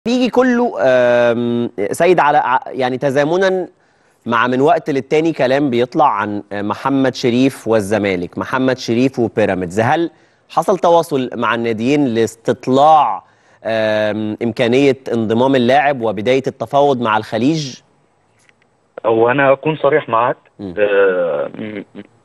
بيجي كله آم، سيد على ع- يعني تزامنا مع من وقت للتاني كلام بيطلع عن محمد شريف والزمالك محمد شريف وبيراميدز هل حصل تواصل مع الناديين لاستطلاع آم، إمكانية انضمام اللاعب وبداية التفاوض مع الخليج هو انا اكون صريح معاك مم. آه، م-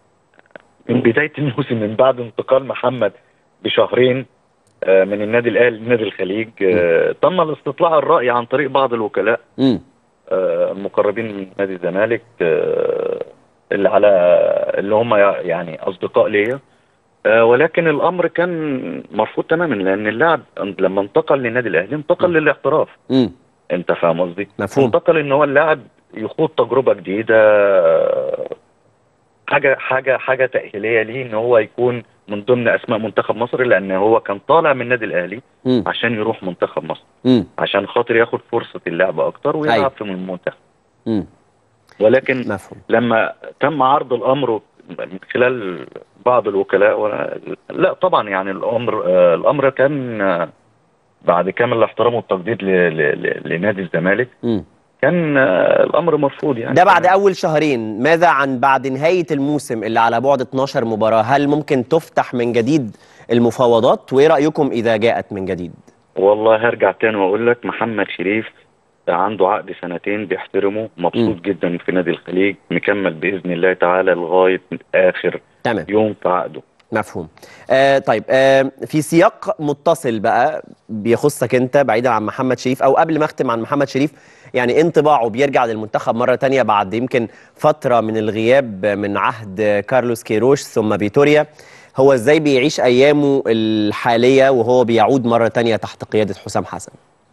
من بدايه الموسم من بعد انتقال محمد بشهرين آه، من النادي الاهلي لنادي الخليج آه، تم الاستطلاع الراي عن طريق بعض الوكلاء مم. آه، المقربين من نادي الزمالك آه، اللي على اللي هم يعني اصدقاء ليا آه، ولكن الامر كان مرفوض تماما لان اللاعب لما انتقل للنادي الاهلي انتقل للاحتراف مم. انت فاهم قصدي؟ مفهوم انتقل ان هو اللاعب يخوض تجربه جديده حاجه حاجه حاجه تاهيليه ليه ان هو يكون من ضمن اسماء منتخب مصر لان هو كان طالع من النادي الاهلي مم. عشان يروح منتخب مصر مم. عشان خاطر ياخد فرصه اللعب اكتر ويلعب أيوة. في المنتخب مم. ولكن مفهوم لما تم عرض الامر من خلال بعض الوكلاء ولا لا طبعا يعني الامر آه، الامر كان آه، بعد كامل الاحترام والتقدير ل- ل- ل- لنادي الزمالك مم. كان آه، الامر مرفوض يعني ده بعد أول شهرين ماذا عن بعد نهاية الموسم اللي على بعد 12 مباراة هل ممكن تفتح من جديد المفاوضات وإيه رأيكم إذا جاءت من جديد والله هرجع تاني واقول لك محمد شريف عنده عقد سنتين بيحترمه مبسوط مم. جدا في نادي الخليج مكمل باذن الله تعالى لغايه اخر تمام يوم في عقده مفهوم آه طيب آه في سياق متصل بقى بيخصك انت بعيدا عن محمد شريف او قبل ما اختم عن محمد شريف يعني انطباعه بيرجع للمنتخب مرة تانية بعد يمكن فترة من الغياب من عهد كارلوس كيروش ثم فيتوريا هو ازاي بيعيش ايامه الحالية وهو بيعود مرة تانية تحت قيادة حسام حسن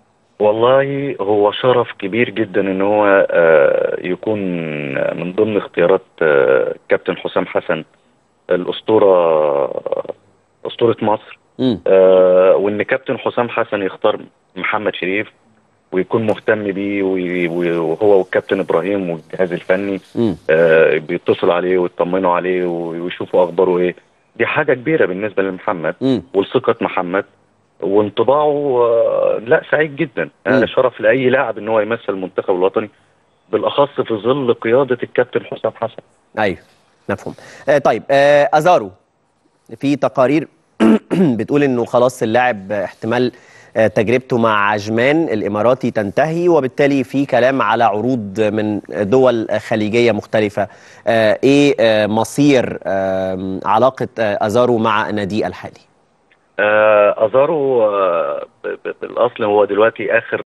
والله هو شرف كبير جدا ان هو آه، يكون من ضمن اختيارات آه، كابتن حسام حسن الاسطوره اسطوره مصر امم آه، وان كابتن حسام حسن يختار محمد شريف ويكون مهتم بيه وي- وي- وهو والكابتن ابراهيم والجهاز الفني امم آه، بيتصلوا عليه ويطمنوا عليه ويشوفوا اخباره ايه دي حاجه كبيره بالنسبه لمحمد امم ولثقه محمد وانطباعه آه، لا سعيد جدا مم. آه، شرف لاي لاعب ان هو يمثل المنتخب الوطني بالاخص في ظل قياده الكابتن حسام حسن ايوه مفهوم آه طيب آه ازارو في تقارير بتقول انه خلاص اللاعب احتمال آه تجربته مع عجمان الاماراتي تنتهي وبالتالي في كلام على عروض من دول خليجيه مختلفه آه ايه آه مصير آه علاقه آه ازارو مع نادي الحالي آه، ازارو آه، ب- ب- بالاصل هو دلوقتي اخر